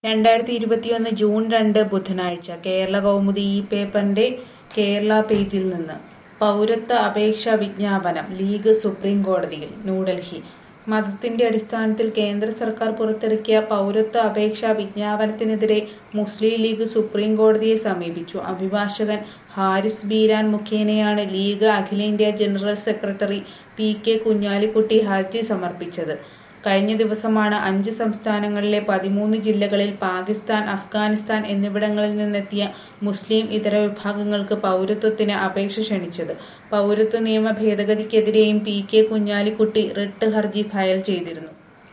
രണ്ടായിരത്തി ഇരുപത്തിയൊന്ന് ജൂൺ രണ്ട് ബുധനാഴ്ച കേരള കൗമുദി ഈ പേപ്പറിന്റെ കേരള പേജിൽ നിന്ന് പൗരത്വ അപേക്ഷാ വിജ്ഞാപനം ലീഗ് സുപ്രീം കോടതിയിൽ ന്യൂഡൽഹി മതത്തിന്റെ അടിസ്ഥാനത്തിൽ കേന്ദ്ര സർക്കാർ പുറത്തിറക്കിയ പൗരത്വ അപേക്ഷാ വിജ്ഞാപനത്തിനെതിരെ മുസ്ലിം ലീഗ് സുപ്രീം കോടതിയെ സമീപിച്ചു അഭിഭാഷകൻ ഹാരിസ് ബീരാൻ മുഖേനയാണ് ലീഗ് അഖിലേന്ത്യാ general secretary P K Kunhalikutty ഹർജി സമർപ്പിച്ചത് കഴിഞ്ഞ ദിവസമാണ് അഞ്ച് സംസ്ഥാനങ്ങളിലെ പതിമൂന്ന് ജില്ലകളിൽ പാകിസ്ഥാൻ അഫ്ഗാനിസ്ഥാൻ എന്നിവിടങ്ങളിൽ നിന്നെത്തിയ മുസ്ലിം ഇതര വിഭാഗങ്ങൾക്ക് പൗരത്വത്തിന് അപേക്ഷ ക്ഷണിച്ചത് പൗരത്വ നിയമ ഭേദഗതിക്കെതിരെയും പി കെ കുഞ്ഞാലിക്കുട്ടി റിട്ട് ഹർജി ഫയൽ ചെയ്തിരുന്നു